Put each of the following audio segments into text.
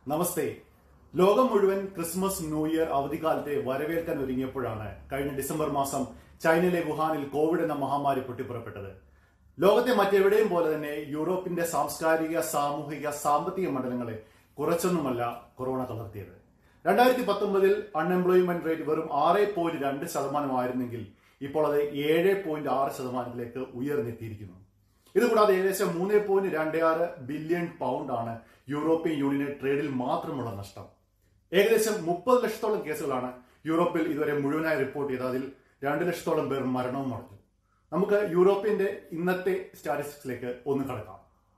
നമസ്തേ ലോകം മുഴുവൻ Christmas new year അവധിക്കാലത്തെ വരവേൽക്കാൻ ഒരുങ്ങിയപ്പോഴാണ് കഴിഞ്ഞ ഡിസംബർ മാസം ചൈനയിലെ വുഹാനിൽ കോവിഡ് എന്ന മഹാമാരി പൊട്ടിപ്പുറപ്പെട്ടത് ലോകത്തെ മറ്റെവിടെയും പോലെ തന്നെ യൂറോപ്പിന്റെ സാംസ്കാരിക സാമൂഹിക സാമ്പത്തിക മണ്ഡലങ്ങളെ കുറച്ചൊന്നുമല്ല കൊറോണ തളർത്തിയത് രണ്ടായിരത്തി പത്തൊമ്പതിൽ അൺഎംപ്ലോയ്മെന്റ് റേറ്റ് വെറും ആറ് പോയിന്റ് രണ്ട് ശതമാനമായിരുന്നെങ്കിൽ ഇപ്പോൾ അത് ഏഴ് പോയിന്റ് ആറ് ശതമാനത്തിലേക്ക് ഉയർന്നെത്തിയിരിക്കുന്നു ഇതുകൂടാതെ ഏകദേശം മൂന്ന് പോയിന്റ് രണ്ട് ആറ് ബില്യൺ പൗണ്ട് ആണ് യൂറോപ്യൻ യൂണിയന് ട്രേഡിൽ മാത്രമുള്ള നഷ്ടം ഏകദേശം മുപ്പത് ലക്ഷത്തോളം കേസുകളാണ് യൂറോപ്പിൽ ഇതുവരെ മുഴുവനായി റിപ്പോർട്ട് ചെയ്തത് അതിൽ രണ്ട് ലക്ഷത്തോളം പേർ മരണവും അടഞ്ഞു നമുക്ക് യൂറോപ്പിന്റെ ഇന്നത്തെ സ്റ്റാറ്റിസ്റ്റിക്സിലേക്ക് ഒന്ന് കടക്കാം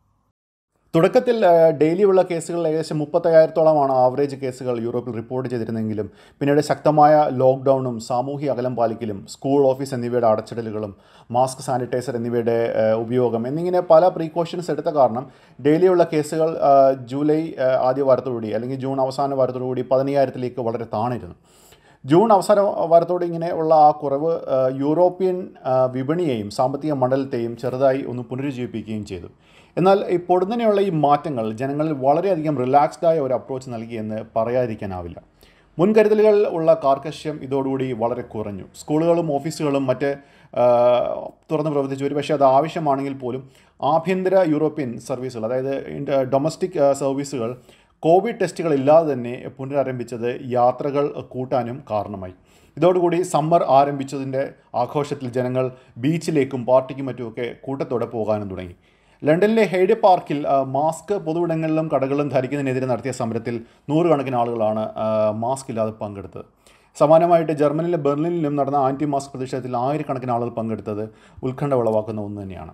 തുടക്കത്തിൽ ഡെയിലി ഉള്ള കേസുകൾ ഏകദേശം മുപ്പത്തയ്യായിരത്തോളമാണ് ആവറേജ് കേസുകൾ യൂറോപ്പിൽ റിപ്പോർട്ട് ചെയ്തിരുന്നെങ്കിലും പിന്നീട് ശക്തമായ ലോക്ക്ഡൗണും സാമൂഹിക അകലം പാലിക്കലും സ്കൂൾ ഓഫീസ് എന്നിവയുടെ അടച്ചിടലുകളും മാസ്ക് സാനിറ്റൈസർ എന്നിവയുടെ ഏഹ്, ഉപയോഗം എന്നിങ്ങനെ പല പ്രീക്കോഷൻസ് എടുത്ത കാരണം ഡെയിലി ഉള്ള കേസുകൾ ഏഹ്, ജൂലൈ ഏഹ്, ആദ്യ വാരത്തോടുകൂടി അല്ലെങ്കിൽ ജൂൺ അവസാന വാരത്തോടുകൂടി പതിനയ്യായിരത്തിലേക്ക് വളരെ താണിരുന്നു ജൂൺ അവസാന വാരത്തോടെ ഇങ്ങനെ ഉള്ള ആ കുറവ് ആ, യൂറോപ്യൻ ആ, വിപണിയെയും സാമ്പത്തിക മണ്ഡലത്തെയും ചെറുതായി ഒന്ന് പുനരുജ്ജീവിപ്പിക്കുകയും ചെയ്തു എന്നാൽ ഈ പൊടുന്നനെയുള്ള ഈ മാറ്റങ്ങൾ ജനങ്ങളിൽ വളരെയധികം റിലാക്സ്ഡ് ആയ ഒരു അപ്രോച്ച് നൽകിയെന്ന് പറയാതിരിക്കാനാവില്ല മുൻകരുതലുകൾ ഉള്ള കാർക്കശ്യം ഇതോടുകൂടി വളരെ കുറഞ്ഞു സ്കൂളുകളും ഓഫീസുകളും മറ്റ് ആ, തുറന്ന് പ്രവർത്തിച്ചു ഒരു പക്ഷേ അത് ആവശ്യമാണെങ്കിൽ പോലും ആഭ്യന്തര യൂറോപ്യൻ സർവീസുകൾ അതായത് ഇൻഡ- ഡൊമസ്റ്റിക് ആ, സർവീസുകൾ കോവിഡ് ടെസ്റ്റുകൾ ഇല്ലാതെ തന്നെ പുനരാരംഭിച്ചത് യാത്രകൾ കൂട്ടാനും കാരണമായി ഇതോടുകൂടി സമ്മർ ആരംഭിച്ചതിൻ്റെ ആഘോഷത്തിൽ ജനങ്ങൾ ബീച്ചിലേക്കും പാർട്ടിക്കും മറ്റുമൊക്കെ കൂട്ടത്തോടെ പോകാനും തുടങ്ങി ലണ്ടനിലെ ഹെയ്ഡ് പാർക്കിൽ ആ, മാസ്ക് പൊതുവിടങ്ങളിലും കടകളിലും ധരിക്കുന്നതിനെതിരെ നടത്തിയ സമരത്തിൽ നൂറുകണക്കിന് ആളുകളാണ് ആ, മാസ്ക് ഇല്ലാതെ പങ്കെടുത്തത് സമാനമായിട്ട് ജർമ്മനിയിലെ ബെർലിനിലും നടന്ന ആൻറ്റി മാസ്ക് പ്രതിഷേധത്തിൽ ആയിരക്കണക്കിന് ആളുകൾ പങ്കെടുത്തത് ഉത്കണ്ഠ ഉളവാക്കുന്ന ഒന്ന് തന്നെയാണ്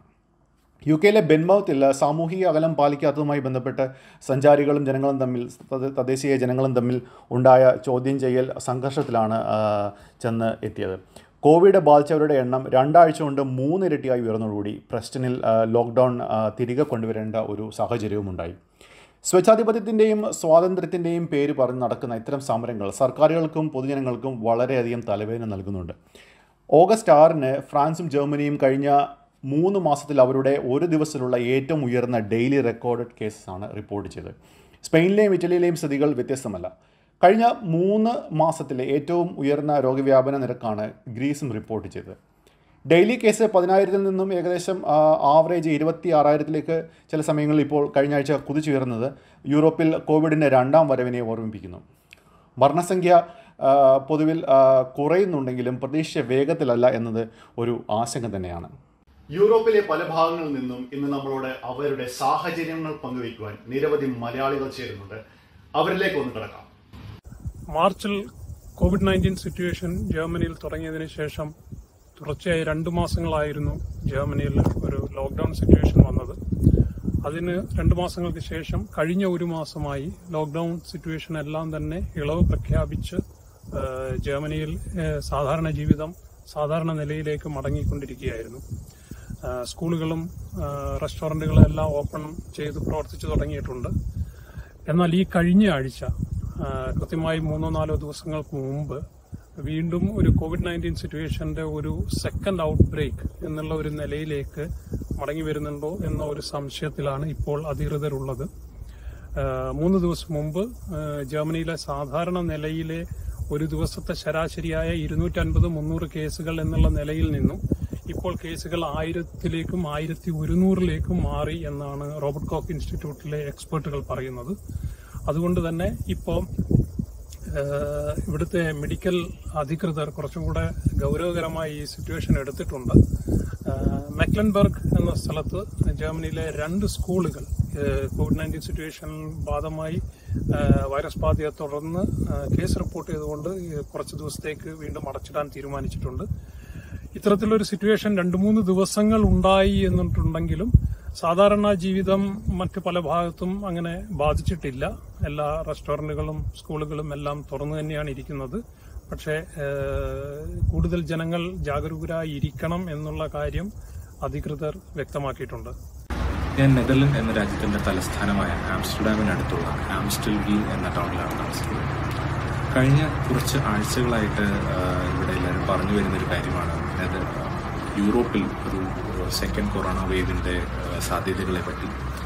യു കെയിലെ ബെൻമൗത്തിൽ സാമൂഹിക അകലം പാലിക്കാത്തതുമായി ബന്ധപ്പെട്ട് സഞ്ചാരികളും ജനങ്ങളും തമ്മിൽ തദ്ദ- തദ്ദേശീയ ജനങ്ങളും തമ്മിൽ ഉണ്ടായ ചോദ്യം ചെയ്യൽ സംഘർഷത്തിലാണ് ആ, ചെന്ന് എത്തിയത് കോവിഡ് ബാധിച്ചവരുടെ എണ്ണം രണ്ടാഴ്ച കൊണ്ട് മൂന്നിരട്ടിയായി ഉയർന്നതോടുകൂടി പ്രസ്റ്റനിൽ ആ, ലോക്ക്ഡൗൺ ആ, തിരികെ കൊണ്ടുവരേണ്ട ഒരു സാഹചര്യവും ഉണ്ടായി സ്വച്ഛാധിപത്യത്തിൻ്റെയും സ്വാതന്ത്ര്യത്തിൻ്റെയും പേര് പറഞ്ഞ് നടക്കുന്ന ഇത്തരം സമരങ്ങൾ സർക്കാരുകൾക്കും പൊതുജനങ്ങൾക്കും വളരെയധികം തലവേദന നൽകുന്നുണ്ട് ഓഗസ്റ്റ് ആറിന് ഫ്രാൻസും ജർമ്മനിയും കഴിഞ്ഞ മൂന്ന് മാസത്തിൽ അവരുടെ ഒരു ദിവസത്തിലുള്ള ഏറ്റവും ഉയർന്ന ഡെയിലി റെക്കോർഡഡ് കേസസ് ആണ് റിപ്പോർട്ട് ചെയ്തത് സ്പെയിനിലെയും ഇറ്റലിയിലെയും സ്ഥിതികൾ വ്യത്യസ്തമല്ല കഴിഞ്ഞ മൂന്ന് മാസത്തിലെ ഏറ്റവും ഉയർന്ന രോഗവ്യാപന നിരക്കാണ് ഗ്രീസും റിപ്പോർട്ട് ചെയ്തത് ഡെയിലി കേസ് പതിനായിരത്തിൽ നിന്നും ഏകദേശം ആ, ആവറേജ് ഇരുപത്തി ആറായിരത്തിലേക്ക് ചില സമയങ്ങളിൽ ഇപ്പോൾ കഴിഞ്ഞ ആഴ്ച കുതിച്ചുയർന്നത് യൂറോപ്പിൽ കോവിഡിൻ്റെ രണ്ടാം വരവിനെ ഓർമ്മിപ്പിക്കുന്നു മരണസംഖ്യ ആ, പൊതുവിൽ ആ, കുറയുന്നുണ്ടെങ്കിലും പ്രതീക്ഷിച്ച വേഗത്തിലല്ല എന്നത് ഒരു ആശങ്ക തന്നെയാണ് യൂറോപ്പിലെ പല ഭാഗങ്ങളിൽ നിന്നും ഇന്ന് നമ്മളോട് അവരുടെ സാഹചര്യങ്ങൾ പങ്കുവയ്ക്കുവാൻ നിരവധി മലയാളികൾ ചേരുന്നുണ്ട് അവരിലേക്ക് ഒന്ന് കിടക്കാം മാർച്ചിൽ കോവിഡ് നയൻറ്റീൻ സിറ്റുവേഷൻ ജർമ്മനിയിൽ തുടങ്ങിയതിനു ശേഷം തുടർച്ചയായി രണ്ടു മാസങ്ങളായിരുന്നു ജർമ്മനിയിൽ ഒരു ലോക്ക്ഡൌൺ സിറ്റുവേഷൻ വന്നത് അതിന് രണ്ടു മാസങ്ങൾക്ക് ശേഷം കഴിഞ്ഞ ഒരു മാസമായി ലോക്ക്ഡൌൺ സിറ്റുവേഷൻ എല്ലാം തന്നെ ഇളവ് പ്രഖ്യാപിച്ച് ആ, ജർമ്മനിയിൽ ആ, സാധാരണ ജീവിതം സാധാരണ നിലയിലേക്ക് മടങ്ങിക്കൊണ്ടിരിക്കുകയായിരുന്നു ആ, സ്കൂളുകളും ആ, റെസ്റ്റോറന്റുകളും എല്ലാം ഓപ്പൺ ചെയ്ത് പ്രവർത്തിച്ചു തുടങ്ങിയിട്ടുണ്ട് എന്നാൽ ഈ കഴിഞ്ഞ ആഴ്ച ആ, കൃത്യമായി മൂന്നോ നാലോ ദിവസങ്ങൾക്ക് മുമ്പ് വീണ്ടും ഒരു കോവിഡ് നയൻറ്റീൻ സിറ്റുവേഷന്റെ ഒരു സെക്കൻഡ് ഔട്ട് ബ്രേക്ക് എന്നുള്ള ഒരു നിലയിലേക്ക് മടങ്ങി വരുന്നുണ്ടോ എന്ന ഒരു സംശയത്തിലാണ് ഇപ്പോൾ അധികൃതരുള്ളത് ആ, മൂന്ന് ദിവസം മുമ്പ് ആ, ജർമ്മനിയിലെ സാധാരണ നിലയിലെ ഒരു ദിവസത്തെ ശരാശരിയായ ഇരുന്നൂറ്റി അൻപത് മുന്നൂറ് കേസുകൾ എന്നുള്ള നിലയിൽ നിന്നും ഇപ്പോൾ കേസുകൾ ആയിരത്തിലേക്കും ആയിരത്തി ഒരുന്നൂറിലേക്കും മാറി എന്നാണ് റോബർട്ട് കോക്ക് ഇൻസ്റ്റിറ്റ്യൂട്ടിലെ എക്സ്പേർട്ടുകൾ പറയുന്നത് അതുകൊണ്ട് തന്നെ ഇപ്പോൾ ഏഹ് ഇവിടുത്തെ മെഡിക്കൽ അധികൃതർ കുറച്ചും കൂടെ ഗൗരവകരമായി ഈ സിറ്റുവേഷൻ എടുത്തിട്ടുണ്ട് ഏഹ് മെക്ലൻബർഗ് എന്ന സ്ഥലത്ത് ജർമ്മനിയിലെ രണ്ട് സ്കൂളുകൾ ഏഹ് കോവിഡ് നയൻറ്റീൻ സിറ്റുവേഷൻ ബാധമായി ഏഹ് വൈറസ് ബാധയെ തുടർന്ന് ഏഹ് കേസ് റിപ്പോർട്ട് ചെയ്തുകൊണ്ട് ഈ കുറച്ച് ദിവസത്തേക്ക് വീണ്ടും അടച്ചിടാൻ തീരുമാനിച്ചിട്ടുണ്ട് ഇത്തരത്തിലൊരു സിറ്റുവേഷൻ രണ്ടു മൂന്ന് ദിവസങ്ങൾ ഉണ്ടായി എന്നിട്ടുണ്ടെങ്കിലും സാധാരണ ജീവിതം മറ്റ് പല ഭാഗത്തും അങ്ങനെ ബാധിച്ചിട്ടില്ല എല്ലാ റെസ്റ്റോറന്റുകളും സ്കൂളുകളും എല്ലാം തുറന്നു തന്നെയാണ് ഇരിക്കുന്നത് പക്ഷേ ഏഹ്, കൂടുതൽ ജനങ്ങൾ ജാഗരൂകരായി ഇരിക്കണം എന്നുള്ള കാര്യം അധികൃതർ വ്യക്തമാക്കിയിട്ടുണ്ട് ഞാൻ നെതർലൻഡ് എന്ന രാജ്യത്തിന്റെ തലസ്ഥാനമായ ആംസ്റ്റർഡാമിനടുത്തുള്ള ആംസ്റ്റൽ വീൽ എന്ന ടൗണിലാണ് താമസിക്കുന്നത് കഴിഞ്ഞ കുറച്ച് ആഴ്ചകളായിട്ട് ആ, ഇവിടെ എല്ലാവരും പറഞ്ഞു വരുന്നൊരു കാര്യമാണ് അതായത് യൂറോപ്പിൽ ഒരു സെക്കൻഡ് കൊറോണ വേവിന്റെ ആ, സാധ്യതകളെ പറ്റി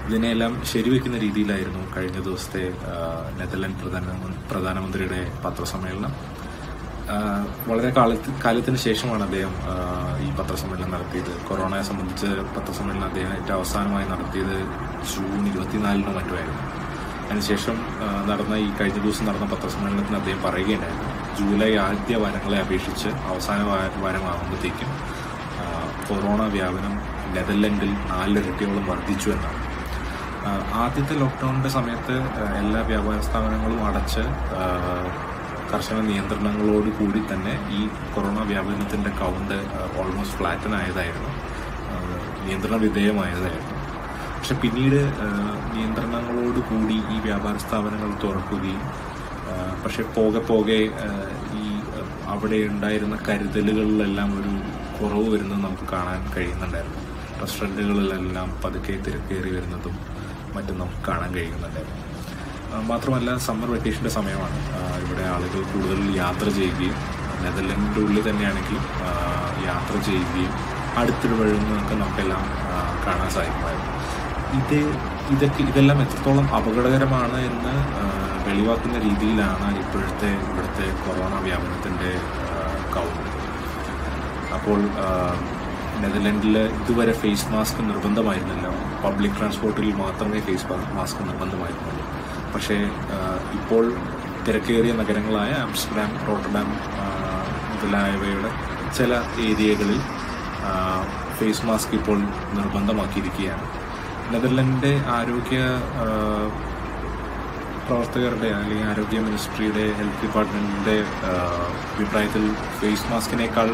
ഇതിനെല്ലാം ശരിവെക്കുന്ന രീതിയിലായിരുന്നു കഴിഞ്ഞ ദിവസത്തെ ആ, നെതർലൻഡ് പ്രധാന പ്രധാനമന്ത്രിയുടെ പത്രസമ്മേളനം ആ, വളരെ കാലത്ത് കാലത്തിന് ശേഷമാണ് അദ്ദേഹം ആ, ഈ പത്രസമ്മേളനം നടത്തിയത് കൊറോണയെ സംബന്ധിച്ച് പത്രസമ്മേളനം അദ്ദേഹം ഏറ്റവും അവസാനമായി നടത്തിയത് ജൂൺ ഇരുപത്തിനാലിനോ മറ്റോ ആയിരുന്നു അതിനുശേഷം ആ, നടന്ന ഈ കഴിഞ്ഞ ദിവസം നടന്ന പത്രസമ്മേളനത്തിന് അദ്ദേഹം പറയുകയുണ്ടായിരുന്നു ജൂലൈ ആദ്യ വാരങ്ങളെ അപേക്ഷിച്ച് അവസാന വാ- വാരമാകുമ്പോഴത്തേക്കും ആ, കൊറോണ വ്യാപനം നെതർലൻഡിൽ നാലിരട്ടിയോളം വർദ്ധിച്ചു എന്നാണ് ആ, ആദ്യത്തെ ലോക്ക്ഡൌണിന്റെ സമയത്ത് ആ, എല്ലാ വ്യാപാര സ്ഥാപനങ്ങളും അടച്ച് ആ, കർശന നിയന്ത്രണങ്ങളോട് കൂടി തന്നെ ഈ കൊറോണ വ്യാപനത്തിന്റെ കൗണ്ട് ഓൾമോസ്റ്റ് ഫ്ലാറ്റൻ ആയതായിരുന്നു ആ, നിയന്ത്രണ വിധേയമായതായിരുന്നു പക്ഷെ പിന്നീട് ആ, നിയന്ത്രണങ്ങളോട് കൂടി ഈ വ്യാപാര സ്ഥാപനങ്ങൾ തുറക്കുകയും ആ, പക്ഷെ പോകെ പോകെ ആ, ഈ ആ, അവിടെ ഉണ്ടായിരുന്ന കരുതലുകളിലെല്ലാം ഒരു കുറവ് വരുന്നത് നമുക്ക് കാണാൻ കഴിയുന്നുണ്ടായിരുന്നു റെസ്റ്റോറൻറ്റുകളിലെല്ലാം പതുക്കെ തിരക്കേറി വരുന്നതും മറ്റും നമുക്ക് കാണാൻ കഴിയുന്നുണ്ടായിരുന്നു ആ, മാത്രമല്ല സമ്മർ വെക്കേഷൻ്റെ സമയമാണ് ആ, ഇവിടെ ആളുകൾ കൂടുതൽ യാത്ര ചെയ്യുകയും നെതർലൻഡിൻ്റെ ഉള്ളിൽ തന്നെയാണെങ്കിൽ ആ, യാത്ര ചെയ്യുകയും അടുത്തിടപഴകുന്നതൊക്കെ നമുക്കെല്ലാം ആ, കാണാൻ സാധിക്കുമായിരുന്നു ഇത് ഇതൊക്കെ ഇതെല്ലാം എത്രത്തോളം അപകടകരമാണ് എന്ന് ആ, വെളിവാക്കുന്ന രീതിയിലാണ് ഇപ്പോഴത്തെ ഇവിടുത്തെ കൊറോണ വ്യാപനത്തിൻ്റെ കൗണ്ട് അപ്പോൾ ആ, നെതർലൻഡിൽ ഇതുവരെ ഫേസ് മാസ്ക് നിർബന്ധമായിരുന്നില്ല പബ്ലിക് ട്രാൻസ്പോർട്ടിൽ മാത്രമേ ഫേസ് മാസ്ക് നിർബന്ധമായിരുന്നുള്ളൂ പക്ഷേ ആ, ഇപ്പോൾ തിരക്കേറിയ നഗരങ്ങളായ ആംസ്റ്റർഡാം റോട്ടർഡാം ആ, മുതലായവയുടെ ചില ഏരിയകളിൽ ആ, ഫേസ് മാസ്ക് ഇപ്പോൾ നിർബന്ധമാക്കിയിരിക്കുകയാണ് നെതർലൻഡിൻ്റെ ആരോഗ്യ ആ, പ്രവർത്തകരുടെ അല്ലെങ്കിൽ ആരോഗ്യ മിനിസ്ട്രിയുടെ ഹെൽത്ത് ഡിപ്പാർട്ട്മെന്റിന്റെ ആ, അഭിപ്രായത്തിൽ ഫേസ് മാസ്കിനേക്കാൾ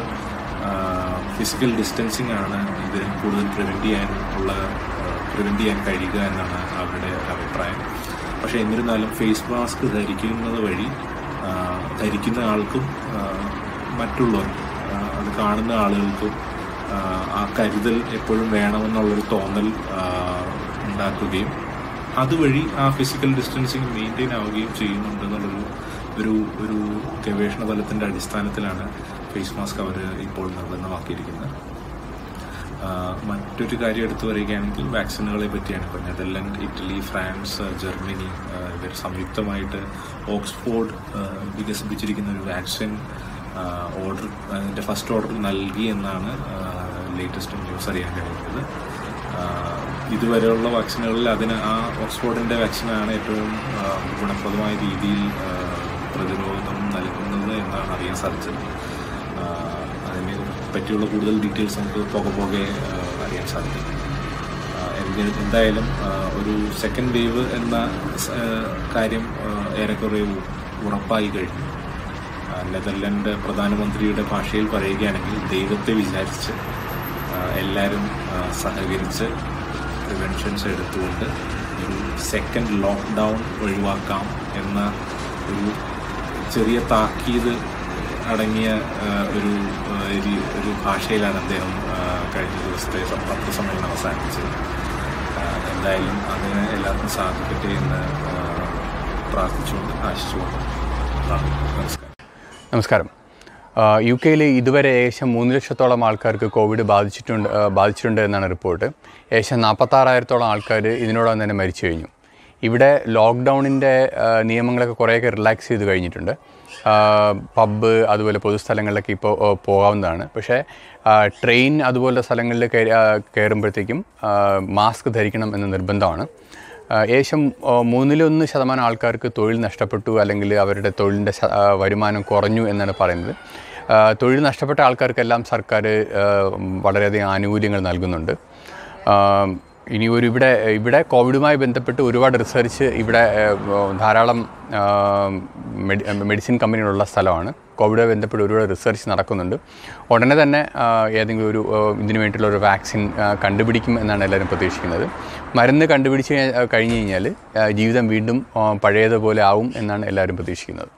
ഫിസിക്കൽ ഡിസ്റ്റൻസിങ് ആണ് ഇതിന് കൂടുതൽ പ്രിവെന്റ് ചെയ്യാൻ ഉള്ള പ്രിവെന്റ് ചെയ്യാൻ കഴിയുക എന്നാണ് അവരുടെ അഭിപ്രായം പക്ഷെ എന്നിരുന്നാലും ഫേസ് മാസ്ക് ധരിക്കുന്നത് വഴി ആ, ധരിക്കുന്ന ആൾക്കും ആ, മറ്റുള്ളവർക്കും ആ, അത് കാണുന്ന ആളുകൾക്കും ആ, ആ കരുതൽ എപ്പോഴും വേണമെന്നുള്ളൊരു തോന്നൽ ആ, ഉണ്ടാക്കുകയും അതുവഴി ആ ഫിസിക്കൽ ഡിസ്റ്റൻസിങ് മെയിൻറ്റെയിൻ ആവുകയും ചെയ്യുന്നുണ്ട് എന്നുള്ളൊരു ഒരു ഒരു ഗവേഷണ തലത്തിന്റെ അടിസ്ഥാനത്തിലാണ് ഫേസ് മാസ്ക് അവർ ഇപ്പോൾ നിർബന്ധമാക്കിയിരിക്കുന്നത് ആ, മറ്റൊരു കാര്യം എടുത്തു പറയുകയാണെങ്കിൽ വാക്സിനുകളെ പറ്റിയാണ് ഇപ്പോൾ നെതർലൻഡ് ഇറ്റലി ഫ്രാൻസ് ജർമ്മനി ആ, ഇവർ സംയുക്തമായിട്ട് ഓക്സ്ഫോർഡ് ആ, വികസിപ്പിച്ചിരിക്കുന്ന ഒരു വാക്സിൻ ഓർഡർ അതിൻ്റെ ഫസ്റ്റ് ഓർഡർ നൽകി എന്നാണ് ലേറ്റസ്റ്റ് ന്യൂസ് അറിയാൻ കഴിയുന്നത് ആ, ഇതുവരെയുള്ള വാക്സിനുകളിൽ അതിന് ആ ഓക്സ്ഫോർഡിൻ്റെ വാക്സിനാണ് ഏറ്റവും ആ, ഗുണപ്രദമായ രീതിയിൽ ആ, പ്രതിരോധം നൽകുന്നത് എന്നാണ് അറിയാൻ സാധിച്ചത് ആ, അതിനെ പറ്റിയുള്ള കൂടുതൽ ഡീറ്റെയിൽസ് നമുക്ക് പോകെ പോകെ ആ, അറിയാൻ സാധിക്കും ആ, എന്തി- എന്തായാലും ആ, ഒരു സെക്കൻഡ് വേവ് എന്ന സ- ആ, കാര്യം ആ, ഏറെക്കുറെ ഉ- ഉറപ്പായി കഴിഞ്ഞു ആ, നെതർലൻഡ് പ്രധാനമന്ത്രിയുടെ ഭാഷയിൽ പറയുകയാണെങ്കിൽ ദൈവത്തെ വിചാരിച്ച് ആ, എല്ലാവരും ആ, സഹകരിച്ച് പ്രിവെൻഷൻസ് എടുത്തുകൊണ്ട് ഒരു സെക്കൻഡ് ലോക്ക്ഡൗൺ ഒഴിവാക്കാം എന്ന ഒരു ചെറിയ താക്കീത് അടങ്ങിയ ആ, ഒരു ആ, ഒരു- ഒരു ഭാഷയിലാണ് അദ്ദേഹം ആ, കഴിഞ്ഞ ദിവസത്തെ സം- പത്രസമ്മേളനം അവസാനിപ്പിച്ചത് ആ, എന്തായാലും അതിന് എല്ലാവർക്കും സാധിക്കട്ടെ എന്ന് ആ, പ്രാർത്ഥിച്ചുകൊണ്ട് ആശിച്ചുകൊണ്ട് പ്രാർത്ഥിക്കുന്നു നമസ്കാരം നമസ്കാരം ആ, യു കെയിൽ ഇതുവരെ ഏകദേശം മൂന്ന് ലക്ഷത്തോളം ആൾക്കാർക്ക് കോവിഡ് ബാധിച്ചിട്ടുണ്ട് ആ, ബാധിച്ചിട്ടുണ്ട് എന്നാണ് റിപ്പോർട്ട് ഏകദേശം നാൽപ്പത്താറായിരത്തോളം ആൾക്കാർ ഇതിനോടകം തന്നെ മരിച്ചു കഴിഞ്ഞു ഇവിടെ ലോക്ക്ഡൗണിൻ്റെ നിയമങ്ങളൊക്കെ കുറേയൊക്കെ റിലാക്സ് ചെയ്ത് കഴിഞ്ഞിട്ടുണ്ട് ആ, പബ്ബ് അതുപോലെ പൊതുസ്ഥലങ്ങളിലൊക്കെ ഇപ്പോൾ ആ, പോകാവുന്നതാണ് പക്ഷേ ആ, ട്രെയിൻ അതുപോലുള്ള സ്ഥലങ്ങളിൽ കയറി ആ, കയറുമ്പോഴത്തേക്കും ആ, മാസ്ക് ധരിക്കണം എന്ന് നിർബന്ധമാണ് ആ, ഏകദേശം ആ, മൂന്നിലൊന്ന് ശതമാനം ആൾക്കാർക്ക് തൊഴിൽ നഷ്ടപ്പെട്ടു അല്ലെങ്കിൽ അവരുടെ തൊഴിലിൻ്റെ ശ- ആ, വരുമാനം കുറഞ്ഞു എന്നാണ് പറയുന്നത് ആ, തൊഴിൽ നഷ്ടപ്പെട്ട ആൾക്കാർക്കെല്ലാം സർക്കാർ ആ, വളരെയധികം ആനുകൂല്യങ്ങൾ നൽകുന്നുണ്ട് ആ, ഇനി ഒരു ഇവിടെ ഇവിടെ കോവിഡുമായി ബന്ധപ്പെട്ട് ഒരുപാട് റിസർച്ച് ഇവിടെ ആ, ധാരാളം ആ, മെഡി മെഡിസിൻ കമ്പനികളുള്ള സ്ഥലമാണ് കോവിഡുമായി ബന്ധപ്പെട്ട് ഒരുപാട് റിസർച്ച് നടക്കുന്നുണ്ട് ഉടനെ തന്നെ ആ, ഏതെങ്കിലും ഒരു ആ, ഇതിനു വേണ്ടിയിട്ടുള്ള ഒരു വാക്സിൻ ആ, കണ്ടുപിടിക്കും എന്നാണ് എല്ലാവരും പ്രതീക്ഷിക്കുന്നത് മരുന്ന് കണ്ടുപിടിച്ച് കഴി- ആ, കഴിഞ്ഞ് കഴിഞ്ഞാൽ ആ, ജീവിതം വീണ്ടും ആ, പഴയതുപോലെ ആവും എന്നാണ് എല്ലാവരും പ്രതീക്ഷിക്കുന്നത്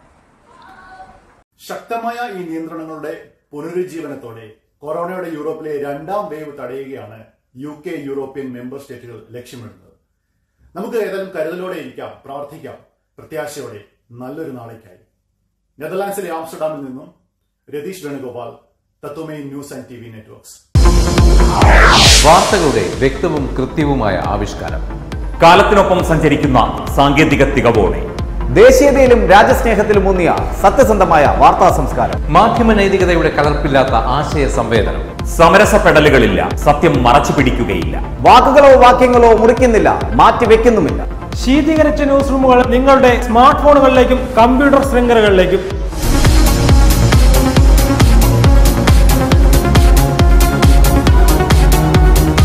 ശക്തമായ ഈ നിയന്ത്രണങ്ങളുടെ പുനരുജ്ജീവനത്തോടെ കൊറോണയുടെ യൂറോപ്പിലെ രണ്ടാം വേവ് തടയുകയാണ് യു കെ യൂറോപ്യൻ മെമ്പർ സ്റ്റേറ്റുകൾ ലക്ഷ്യമിടുന്നത് നമുക്ക് ഏതായാലും കരുതലോടെ ഇരിക്കാം പ്രാർത്ഥിക്കാം പ്രത്യാശയോടെ നല്ലൊരു നാളേക്കായി നെതർലാൻഡ്സിലെ ആംസ്റ്റർഡാമിൽ നിന്നും രതീഷ് വേണുഗോപാൽ തത്വമേ news and T V networks വാർത്തകളുടെ വ്യക്തവും കൃത്യവുമായ ആവിഷ്കാരം കാലത്തിനൊപ്പം സഞ്ചരിക്കുന്ന സാങ്കേതിക തികവോടെ ദേശീയതയിലും രാജ്യസ്നേഹത്തിലും ഊന്നിയ സത്യസന്ധമായ വാർത്താ സംസ്കാരം മാധ്യമ നൈതികതയുടെ കലർപ്പില്ലാത്ത ആശയ സംവേദനം സമരസപ്പെടലുകളില്ല സത്യം മറച്ചു പിടിക്കുകയില്ല വാക്കുകളോ വാക്യങ്ങളോ മുറിക്കുന്നില്ല മാറ്റിവെക്കുന്നുമില്ല ശീതീകരിച്ച ന്യൂസ് റൂമുകൾ നിങ്ങളുടെ സ്മാർട്ട് ഫോണുകളിലേക്കും കമ്പ്യൂട്ടർ ശൃംഖലകളിലേക്കും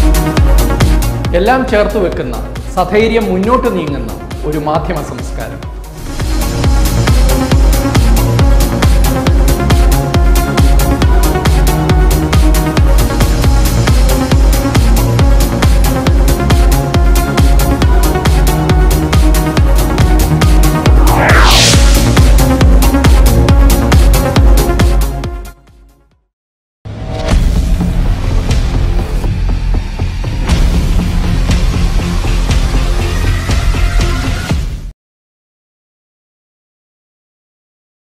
എല്ലാം ചേർത്ത് വെക്കുന്ന സധൈര്യം മുന്നോട്ട് നീങ്ങുന്ന ഒരു മാധ്യമ സംസ്കാരം